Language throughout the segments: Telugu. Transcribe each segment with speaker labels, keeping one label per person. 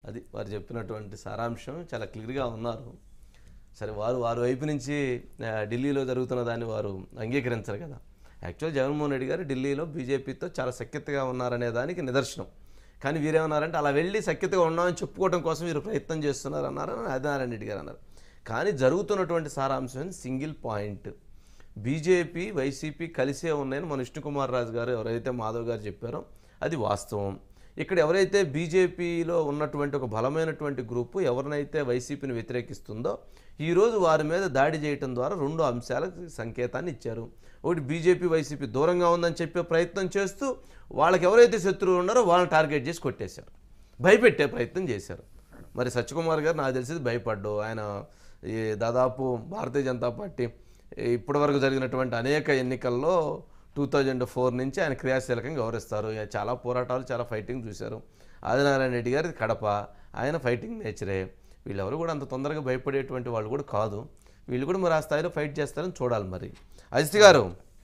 Speaker 1: అది వారు చెప్పినటువంటి సారాంశం చాలా క్లియర్గా ఉన్నారు సరే వారు వారి వైపు నుంచి ఆ, ఢిల్లీలో జరుగుతున్న దాన్ని వారు అంగీకరించరు కదా యాక్చువల్ జగన్మోహన్ రెడ్డి గారు ఢిల్లీలో బీజేపీతో చాలా సఖ్యతగా ఉన్నారనే దానికి నిదర్శనం కానీ వీరేమన్నారంటే అలా వెళ్ళి సఖ్యతగా ఉన్నామని చెప్పుకోవడం కోసం వీరు ప్రయత్నం చేస్తున్నారు అన్నారు అని ఆదినారాయణ రెడ్డి గారు అన్నారు కానీ జరుగుతున్నటువంటి సారాంశం సింగిల్ పాయింట్ బీజేపీ వైసీపీ కలిసే ఉన్నాయని మన విష్ణుకుమార్ రాజు గారు ఎవరైతే మాధవ్ గారు చెప్పారో అది వాస్తవం ఇక్కడ ఎవరైతే బీజేపీలో ఉన్నటువంటి ఒక బలమైనటువంటి గ్రూపు ఎవరినైతే వైసీపీని వ్యతిరేకిస్తుందో ఈరోజు వారి మీద దాడి చేయటం ద్వారా రెండు అంశాలకు సంకేతాన్ని ఇచ్చారు ఒకటి బీజేపీ వైసీపీ దూరంగా ఉందని చెప్పే ప్రయత్నం చేస్తూ వాళ్ళకి ఎవరైతే శత్రువులు ఉన్నారో వాళ్ళని టార్గెట్ చేసి కొట్టేశారు భయపెట్టే ప్రయత్నం చేశారు మరి సత్యకుమార్ గారు నాకు తెలిసింది భయపడ్డు ఆయన ఈ దాదాపు భారతీయ జనతా పార్టీ ఇప్పటివరకు జరిగినటువంటి అనేక ఎన్నికల్లో టూ థౌజండ్ ఫోర్ నుంచి ఆయన క్రియాశీలకంగా వ్యవహరిస్తారు ఇక చాలా పోరాటాలు చాలా ఫైటింగ్ చూశారు ఆదినారాయణ రెడ్డి గారి కడప ఆయన ఫైటింగ్ నేచరే వీళ్ళెవరు కూడా అంత తొందరగా భయపడేటువంటి వాళ్ళు కూడా కాదు వీళ్ళు కూడా మరి ఆ స్థాయిలో ఫైట్ చేస్తారని చూడాలి మరి Ajit garu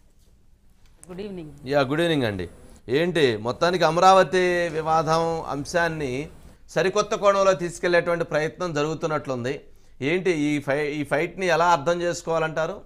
Speaker 2: good evening
Speaker 1: yeah good evening అండి ఏంటి మొత్తానికి అమరావతి వివాదం అంశాన్ని సరికొత్త కోణంలో తీసుకెళ్లేటువంటి ప్రయత్నం జరుగుతున్నట్లుంది ఏంటి ఈ ఫై ఈ ఫైట్ని ఎలా అర్థం చేసుకోవాలంటారు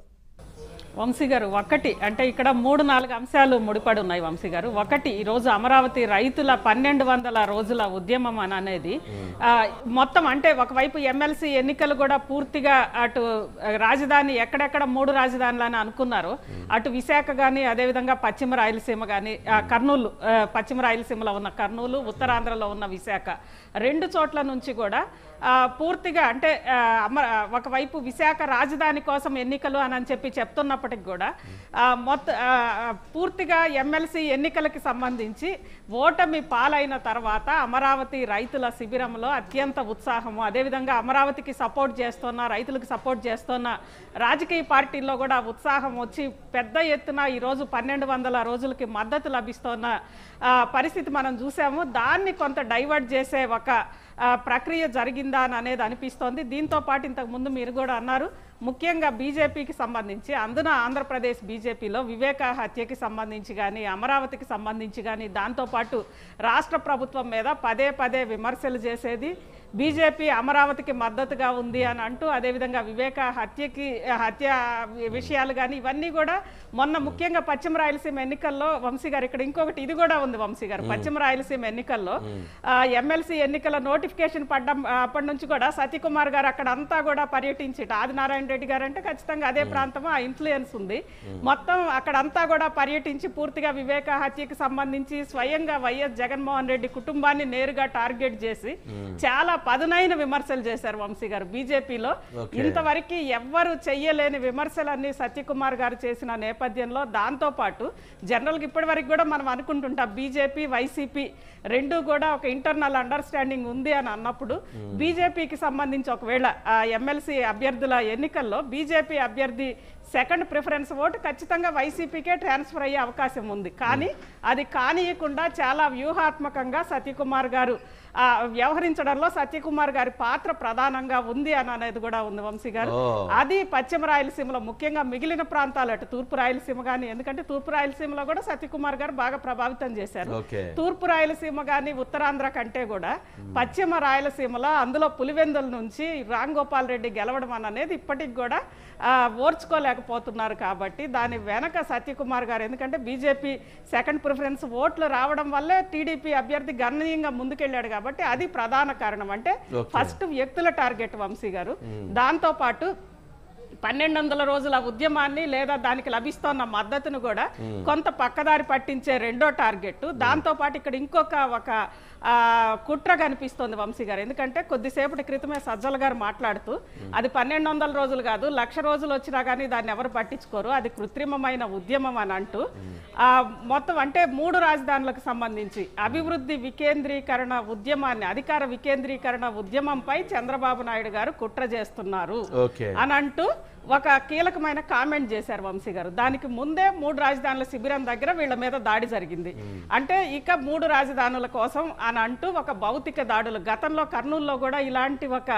Speaker 2: వంశీ గారు ఒకటి అంటే ఇక్కడ మూడు నాలుగు అంశాలు ముడిపడి ఉన్నాయి వంశీ గారు ఒకటి ఈ రోజు అమరావతి రైతుల పన్నెండు వందల రోజుల ఉద్యమం అని అనేది ఆ, మొత్తం అంటే ఒకవైపు ఎమ్మెల్సీ ఎన్నికలు కూడా పూర్తిగా అటు ఆ, రాజధాని ఎక్కడెక్కడ మూడు రాజధానులు అని అనుకున్నారు అటు విశాఖ కానీ అదేవిధంగా పశ్చిమ రాయలసీమ కానీ కర్నూలు ఆ, పశ్చిమ రాయలసీమలో ఉన్న కర్నూలు ఉత్తరాంధ్రలో ఉన్న విశాఖ రెండు చోట్ల నుంచి కూడా ఆ, పూర్తిగా అంటే ఆ, అమ ఒకవైపు విశాఖ రాజధాని కోసం ఎన్నికలు అని అని చెప్పి చెప్తున్నప్పటికి కూడా ఆ, మొత్త ఆ, పూర్తిగా ఎమ్మెల్సీ ఎన్నికలకి సంబంధించి ఓటమి పాలైన తర్వాత అమరావతి రైతుల శిబిరంలో అత్యంత ఉత్సాహము అదేవిధంగా అమరావతికి సపోర్ట్ చేస్తున్న రైతులకు సపోర్ట్ చేస్తున్న రాజకీయ పార్టీల్లో కూడా ఉత్సాహం వచ్చి పెద్ద ఎత్తున ఈరోజు పన్నెండు వందల రోజులకి మద్దతు లభిస్తున్న ఆ, పరిస్థితి మనం చూసాము దాన్ని కొంత డైవర్ట్ చేసే ఒక ఆ, ప్రక్రియ జరిగిందా అని అనేది అనిపిస్తోంది దీంతో పాటు ఇంతకు ముందు మీరు కూడా అన్నారు ముఖ్యంగా బీజేపీకి సంబంధించి అందున ఆంధ్రప్రదేశ్ బీజేపీలో వివేక హత్యకి సంబంధించి కానీ అమరావతికి సంబంధించి కానీ దాంతోపాటు రాష్ట్ర ప్రభుత్వం మీద పదే పదే విమర్శలు చేసేది బీజేపీ అమరావతికి మద్దతుగా ఉంది అని అంటూ అదేవిధంగా వివేక హత్యకి హత్య విషయాలు కానీ ఇవన్నీ కూడా మొన్న ముఖ్యంగా పశ్చిమ రాయలసీమ ఎన్నికల్లో వంశీ గారు ఇక్కడ ఇంకొకటి ఇది కూడా ఉంది వంశీ గారు పశ్చిమ రాయలసీమ ఎన్నికల్లో ఎమ్మెల్సీ ఎన్నికల నోటిఫికేషన్ పడ్డం ఆ, అప్పటి నుంచి కూడా సతీకుమార్ గారు అక్కడ అంతా కూడా పర్యటించి ఆదినారాయణ రెడ్డి గారు అంటే ఖచ్చితంగా అదే ప్రాంతం ఆ ఇన్ఫ్లుయెన్స్ ఉంది మొత్తం అక్కడంతా కూడా పర్యటించి పూర్తిగా వివేక హత్యకి సంబంధించి స్వయంగా వైఎస్ జగన్మోహన్ రెడ్డి కుటుంబాన్ని నేరుగా టార్గెట్ చేసి చాలా పదునైన విమర్శలు చేశారు వంశీ గారు బీజేపీలో ఇంతవరకు ఎవ్వరు చెయ్యలేని విమర్శలన్నీ సత్యకుమార్ గారు చేసిన నేపథ్యంలో దాంతో పాటు జనరల్గా ఇప్పటి వరకు కూడా మనం అనుకుంటుంటాం బీజేపీ వైసీపీ రెండు కూడా ఒక ఇంటర్నల్ అండర్స్టాండింగ్ ఉంది అని అన్నప్పుడు బీజేపీకి సంబంధించి ఒకవేళ ఎమ్మెల్సీ అభ్యర్థుల ఎన్నికల్లో బీజేపీ అభ్యర్థి సెకండ్ ప్రిఫరెన్స్ ఓటు ఖచ్చితంగా వైసీపీకే ట్రాన్స్ఫర్ అయ్యే అవకాశం ఉంది కానీ అది కానీయకుండా చాలా వ్యూహాత్మకంగా సత్యకుమార్ గారు ఆ, వ్యవహరించడంలో సత్యకుమార్ గారి పాత్ర ప్రధానంగా ఉంది అని అనేది కూడా ఉంది వంశీ గారు
Speaker 1: ఓ.
Speaker 2: అది పశ్చిమ రాయలసీమలో ముఖ్యంగా మిగిలిన ప్రాంతాలు అటు తూర్పు రాయలసీమ కానీ ఎందుకంటే తూర్పు రాయలసీమలో కూడా సత్యకుమార్ గారు బాగా ప్రభావితం చేశారు
Speaker 1: ఓకే
Speaker 2: తూర్పు రాయలసీమ కానీ ఉత్తరాంధ్ర కంటే కూడా పశ్చిమ రాయలసీమలో అందులో పులివెందుల నుంచి రామ్ గోపాల్ రెడ్డి గెలవడం అని అనేది ఇప్పటికి కూడా ఆ, ఓర్చుకోలేకపోతున్నారు కాబట్టి దాని వెనక సత్యకుమార్ గారు ఎందుకంటే బీజేపీ సెకండ్ ప్రిఫరెన్స్ ఓట్లు రావడం వల్లే టీడీపీ అభ్యర్థి గణనీయంగా ముందుకెళ్ళాడు కాబట్టి అది ప్రధాన కారణం అంటే
Speaker 1: Okay.
Speaker 2: ఫస్ట్ వ్యక్తుల టార్గెట్ వంశీ గారు దాంతో పాటు పన్నెండు వందల రోజుల ఉద్యమాన్ని లేదా దానికి లభిస్తున్న మద్దతును కూడా కొంత పక్కదారి పట్టించే రెండో టార్గెట్ దాంతో పాటు ఇక్కడ ఇంకొక ఒక ఆ, కుట్ర కనిపిస్తోంది వంశీ గారు ఎందుకంటే కొద్దిసేపటి క్రితమే సజ్జల గారు మాట్లాడుతూ అది పన్నెండు వందల రోజులు కాదు లక్ష రోజులు వచ్చినా కానీ దాన్ని ఎవరు పట్టించుకోరు అది కృత్రిమమైన ఉద్యమం అని అంటూ ఆ, మొత్తం అంటే మూడు రాజధానులకు సంబంధించి అభివృద్ధి వికేంద్రీకరణ ఉద్యమాన్ని అధికార వికేంద్రీకరణ ఉద్యమంపై చంద్రబాబు నాయుడు గారు కుట్ర చేస్తున్నారు
Speaker 1: ఓకే
Speaker 2: అని అంటూ ఒక కీలకమైన కామెంట్ చేశారు వంశీ గారు దానికి ముందే మూడు రాజధానుల శిబిరం దగ్గర వీళ్ళ మీద దాడి జరిగింది అంటే ఇక మూడు రాజధానుల కోసం అని అంటూ ఒక భౌతిక దాడులు గతంలో కర్నూలులో కూడా ఇలాంటి ఒక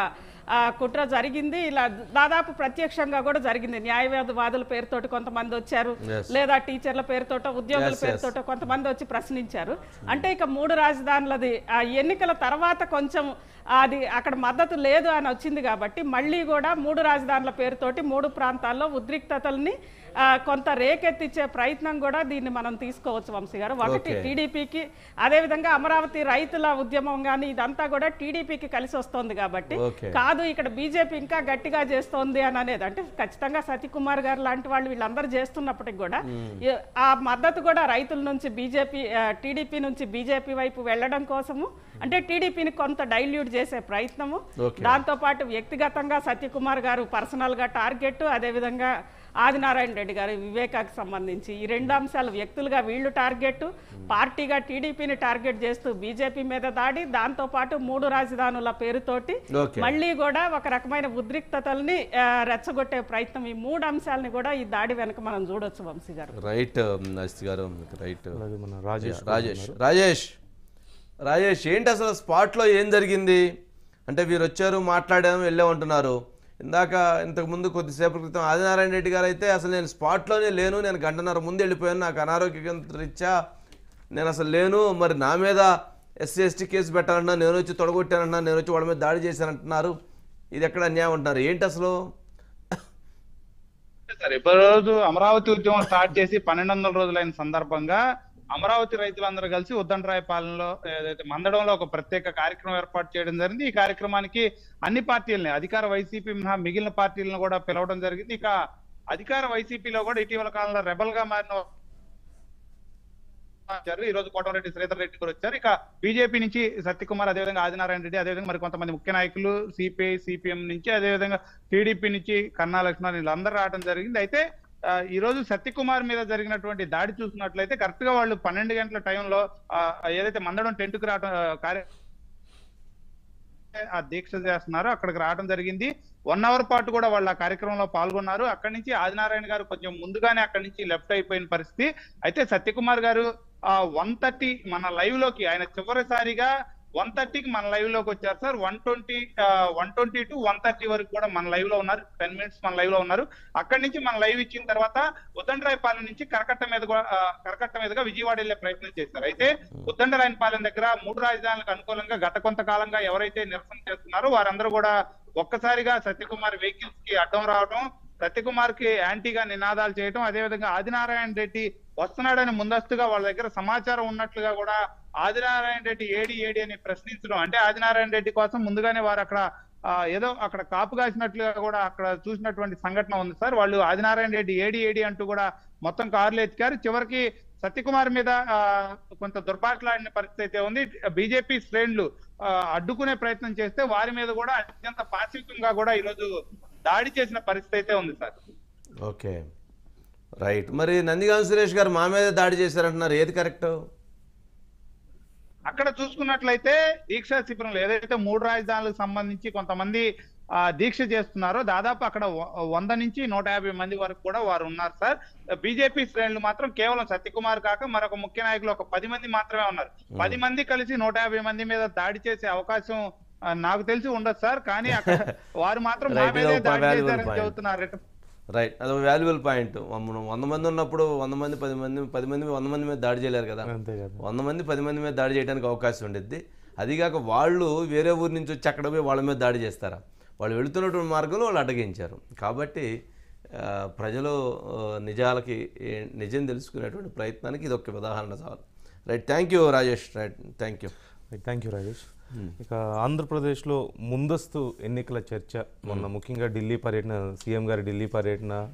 Speaker 2: ఆ, కుట్ర జరిగింది ఇలా దాదాపు ప్రత్యక్షంగా కూడా జరిగింది న్యాయవాదుల పేరుతోటి కొంతమంది వచ్చారు
Speaker 1: Yes.
Speaker 2: లేదా టీచర్ల పేరుతోటో ఉద్యోగుల
Speaker 1: Yes, yes.
Speaker 2: పేరుతోటో కొంతమంది వచ్చి ప్రశ్నించారు అంటే ఇక మూడు రాజధానులది ఆ ఎన్నికల తర్వాత కొంచెం అది అక్కడ మద్దతు లేదు అని వచ్చింది కాబట్టి మళ్ళీ కూడా మూడు రాజధానుల పేరుతోటి మూడు ప్రాంతాల్లో ఉద్రిక్తతల్ని ఆ, కొంత రేకెత్తిచ్చే ప్రయత్నం కూడా దీన్ని మనం తీసుకోవచ్చు వంశీ గారు ఒకటి
Speaker 1: Okay.
Speaker 2: టీడీపీకి అదేవిధంగా అమరావతి రైతుల ఉద్యమం కానీ ఇదంతా కూడా టీడీపీకి కలిసి వస్తోంది కాబట్టి
Speaker 1: Okay.
Speaker 2: కాదు ఇక్కడ బీజేపీ ఇంకా గట్టిగా చేస్తోంది అని అనేది అంటే ఖచ్చితంగా సతీకుమార్ గారు లాంటి వాళ్ళు వీళ్ళందరూ చేస్తున్నప్పటికి కూడా ఈ- ఆ మద్దతు కూడా రైతుల నుంచి బీజేపీ టీడీపీ నుంచి బీజేపీ వైపు వెళ్ళడం కోసము అంటే టీడీపీని కొంత డైల్యూట్ చేసే ప్రయత్నము
Speaker 1: Okay.
Speaker 2: దాంతో పాటు వ్యక్తిగతంగా సత్యకుమార్ గారు పర్సనల్ గా టార్గెట్ అదేవిధంగా ఆదినారాయణ రెడ్డి గారు వివేకాకి సంబంధించి ఈ రెండు అంశాలు వ్యక్తులుగా వీళ్ళు టార్గెట్ పార్టీగా టీడీపీని టార్గెట్ చేస్తూ బీజేపీ మీద దాడి దాంతో పాటు మూడు రాజధానుల పేరుతోటి
Speaker 1: ఓకే
Speaker 2: మళ్ళీ కూడా ఒక రకమైన ఉద్రిక్తతల్ని ఆ, రెచ్చగొట్టే ప్రయత్నం ఈ మూడు అంశాలని కూడా ఈ దాడి వెనక మనం చూడొచ్చు వంశీ గారు
Speaker 1: రైట్ అస్తి గారు రైట్
Speaker 3: అలాగే మన రాజేష్
Speaker 1: రాజేష్ రాజేష్ రాజేష్ ఏంటి అసలు స్పాట్లో ఏం జరిగింది అంటే వీరు వచ్చారు మాట్లాడాము వెళ్ళామంటున్నారు ఇందాక ఇంతకు ముందు కొద్దిసేపు క్రితం ఆదినారాయణ రెడ్డి గారు అయితే అసలు నేను స్పాట్లోనే లేను నేను గంటన్నర ముందు వెళ్ళిపోయాను నాకు అనారోగ్య రీత్యా నేను అసలు లేను మరి నా మీద ఎస్సీ ఎస్టీ కేసు పెట్టాలన్నా నేను వచ్చి తొడగొట్టానన్నా నేను వచ్చి వాళ్ళ మీద దాడి చేశానంటున్నారు ఇది ఎక్కడ అన్యాయం అంటున్నారు ఏంటి అసలు
Speaker 4: సార్ ఇప్పటి రోజు అమరావతి ఉద్యమం స్టార్ట్ చేసి పన్నెండు వందల రోజులైన సందర్భంగా అమరావతి రైతులందరూ కలిసి ఉద్దండరాయ పాలనలో ఏదైతే మందడంలో ఒక ప్రత్యేక కార్యక్రమం ఏర్పాటు చేయడం జరిగింది ఈ కార్యక్రమానికి అన్ని పార్టీలని అధికార వైసీపీ మినహా మిగిలిన పార్టీలను కూడా పిలవడం జరిగింది ఇక అధికార వైసీపీలో కూడా ఇటీవల కాలంలో రెబల్ గా మారిన వచ్చారు ఈ రోజు కోటమిరెడ్డి శ్రీధర్ రెడ్డి కూడా వచ్చారు ఇక బీజేపీ నుంచి సత్యకుమార్ అదేవిధంగా ఆదినారాయణ రెడ్డి అదేవిధంగా మరి కొంతమంది ముఖ్య నాయకులు సిపిఐ సిపిఎం నుంచి అదేవిధంగా టీడీపీ నుంచి కన్నా లక్ష్మణ్ వీళ్ళందరూ రావడం జరిగింది అయితే ఆ, ఈ రోజు సత్యకుమార్ మీద జరిగినటువంటి దాడి చూసినట్లయితే కరెక్ట్ గా వాళ్ళు పన్నెండు గంటల టైంలో ఏదైతే మందడం టెంట్ కు రావడం ఆ, కార్య ఆ దీక్ష చేస్తున్నారు అక్కడికి రావడం జరిగింది వన్ అవర్ పాటు కూడా వాళ్ళు ఆ కార్యక్రమంలో పాల్గొన్నారు అక్కడి నుంచి ఆదినారాయణ గారు కొంచెం ముందుగానే అక్కడి నుంచి లెఫ్ట్ అయిపోయిన పరిస్థితి అయితే సత్యకుమార్ గారు ఆ వన్ థర్టీ మన లైవ్ లోకి ఆయన చివరిసారిగా వన్ థర్టీకి మన లైవ్ లోకి వచ్చారు sir one twenty one twenty to one thirty వరకు కూడా మన లైవ్ లో ఉన్నారు టెన్ మినిట్స్ మన లైవ్ లో ఉన్నారు అక్కడి నుంచి మన లైవ్ ఇచ్చిన తర్వాత ఉద్దండరాయపాలెం నుంచి కరకట్ట మీద కూడా, ఆ, కరకట్ట మీదుగా విజయవాడ వెళ్లే ప్రయత్నం చేశారు అయితే ఉద్దండరాయపాలెం దగ్గర మూడు రాజధానులకు అనుకూలంగా గత కొంతకాలంగా ఎవరైతే నిరసన చేస్తున్నారో వారందరూ కూడా ఒక్కసారిగా సత్యకుమార్ వెహికల్స్ కి అడ్డం రావడం సత్యకుమార్ కి యాంటీగా నినాదాలు చేయడం అదేవిధంగా ఆదినారాయణ రెడ్డి వస్తున్నాడని ముందస్తుగా వాళ్ళ దగ్గర సమాచారం ఉన్నట్లుగా కూడా ఆదినారాయణ రెడ్డి ఏడి ఏడి అని ప్రశ్నించడం అంటే ఆదినారాయణ రెడ్డి కోసం ముందుగానే వారు అక్కడ ఆ, ఏదో అక్కడ కాపు కాసినట్లుగా కూడా అక్కడ చూసినటువంటి సంఘటన ఉంది సార్ వాళ్ళు ఆదినారాయణ రెడ్డి ఏడి ఏడి అంటూ కూడా మొత్తం కార్లు ఎత్తికారు చివరికి సత్యకుమార్ మీద ఆ, కొంత దుర్భాషలాడిన పరిస్థితి అయితే ఉంది బీజేపీ శ్రేణులు ఆ, అడ్డుకునే ప్రయత్నం చేస్తే వారి మీద కూడా అత్యంత పాశవికంగా కూడా ఈరోజు దాడి చేసిన పరిస్థితి అయితే ఉంది సార్
Speaker 1: ఓకే రైట్ మరి నందిగాం సురేష్ గారు మా మీద దాడి చేశారంటున్నారు ఏది కరెక్ట్
Speaker 4: అక్కడ చూసుకున్నట్లయితే దీక్షా శిబిరంలో ఏదైతే మూడు రాజధానులకు సంబంధించి కొంతమంది ఆ, దీక్ష చేస్తున్నారో దాదాపు అక్కడ వ- వంద నుంచి నూట యాభై మంది వరకు కూడా వారు ఉన్నారు సార్ బీజేపీ శ్రేణులు మాత్రం కేవలం సత్యకుమార్ కాక మరొక ముఖ్య నాయకులు ఒక పది మంది మాత్రమే ఉన్నారు పది మంది కలిసి నూట యాభై మంది మీద దాడి చేసే అవకాశం ఆ, నాకు తెలిసి ఉండదు సార్ కానీ అక్కడ వారు మాత్రం మా
Speaker 1: Right,
Speaker 4: మీదే
Speaker 1: ఇది ఒక
Speaker 4: దాడి
Speaker 1: valuable
Speaker 4: చేశారని
Speaker 1: point.
Speaker 4: చెబుతున్నారు
Speaker 1: రైట్ అది ఒక వాల్యుబుల్ పాయింట్ మనం వంద మంది ఉన్నప్పుడు వంద మంది పది మంది పది మంది వంద మంది మీద దాడి చేయలేరు కదా
Speaker 3: అంతే కదా
Speaker 1: వంద మంది పది మంది మీద దాడి చేయడానికి అవకాశం ఉండిద్ది అదిగాక వాళ్ళు వేరే ఊరి నుంచి వచ్చి అక్కడ పోయి వాళ్ళ మీద దాడి చేస్తారా వాళ్ళు వెళుతున్నటువంటి మార్గంలో వాళ్ళు అడ్డగించారు కాబట్టి ఆ, ప్రజలు ఆ, నిజాలకి ఏ- నిజం తెలుసుకునేటువంటి ప్రయత్నానికి ఇది ఒక ఉదాహరణ చాలు right thank you Rajesh right thank you
Speaker 3: thank you Rajesh ఇక ఆంధ్రప్రదేశ్లో ముందస్తు ఎన్నికల చర్చ మొన్న ముఖ్యంగా ఢిల్లీ పర్యటన సీఎం గారి ఢిల్లీ పర్యటన